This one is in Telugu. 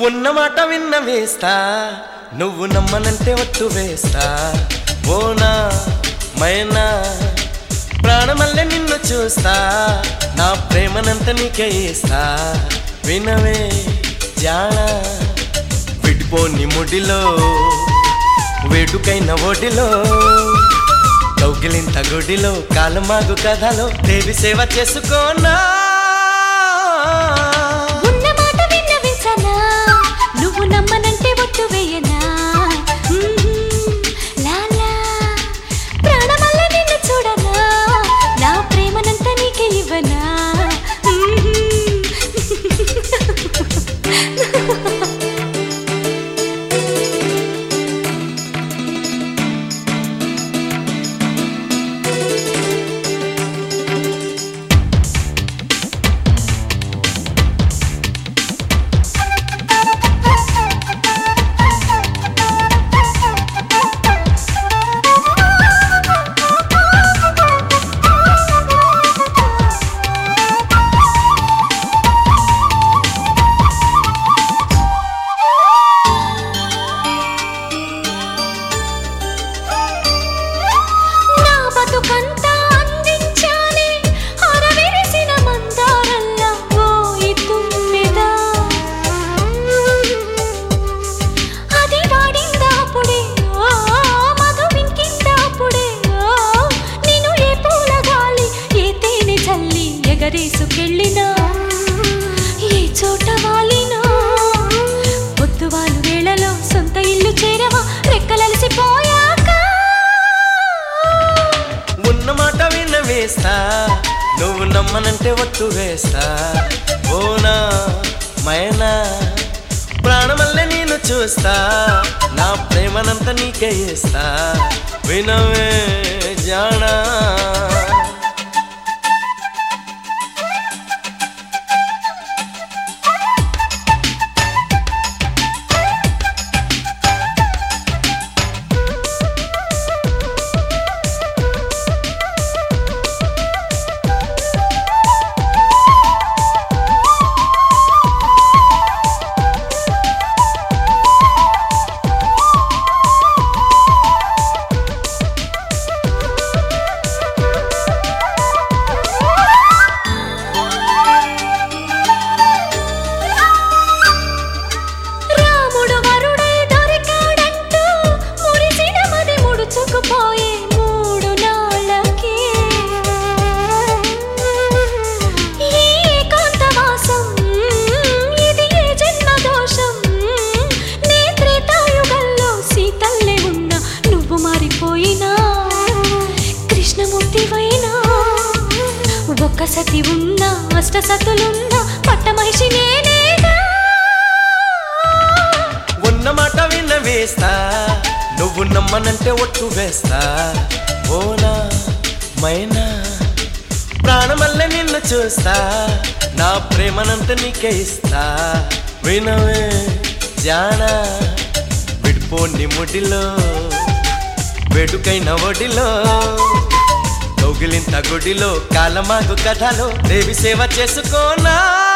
ఉన్న మాట విన్న వేస్తా నువ్వు నమ్మనంటే ఒట్టు వేస్తా ఓనా మైనా ప్రాణమల్లె నిన్ను చూస్తా నా ప్రేమనంత నీకే ఇస్తా వినవే జానా విడిపోని ముడిలో వేడుకైన ఒడిలో కౌగిలింత గుడిలో కాలమాగు కథలో దేవి సేవ చేసుకోనా ఉన్న మాట విన్నవించనా నువ్వు నమ్మనంటే ఒట్టు వేయనా మ్మ్. లాలా ప్రాణమల్ల నిన్ను చూడనా నా ప్రేమనంతా నీకే ఇవ్వనా మ్మ్. నా బతుకంతా అందించాలి అరవిరిసిన మందారల్లా ఓ ఈ తుమ్మెదా అది వాడిందాపుడే ఓ మధు వింకిందాపుడే ఓ నేను ఏ పూల గాలి ఏ తేనె చల్లి ఎగరేసుకెళ్ళినా ఏ చోట వాలినా పొద్దువాలు వేళలో సొంత ఇల్లు చేరవా రెక్కలలిసిపోయాక ఉన్న మాట విన్న వేస్తా నువ్వు నమ్మనంటే ఒట్టు వేస్తా ఓనా మైనా ప్రాణమల్లె నేను చూస్తా నా ప్రేమనంత నీకే ఇస్తా వినవే జానా రాముడు వరుడై దొరికాడంటూ మురిసిన మది ముడుచుకుపోయే మూడు నాళ్ళకి ఈ ఏకాంతవాసం ఇది ఏ జన్మ దోషం నే త్రేతాయుగంలో సీతల్లే ఉన్న నువ్వు మారిపోయినా కృష్ణమూర్తివైనా ఒక్క సతి ఉన్న అష్ట సతులున్న పట్టమహిషి నేనేగా ఉన్న మాట విన్న వేస్తా నువ్వు నమ్మనంటే ఒట్టు వేస్తా ఓనా మైనా ప్రాణమల్లె నిన్ను చూస్తా నా ప్రేమనంత నీకే ఇస్తా వినవే జానా విడిపోని ముడిలో వేడుకైన ఒడిలో కౌగిలింత గుడిలో కాలమాగు కథలో దేవి సేవ చేసుకోనా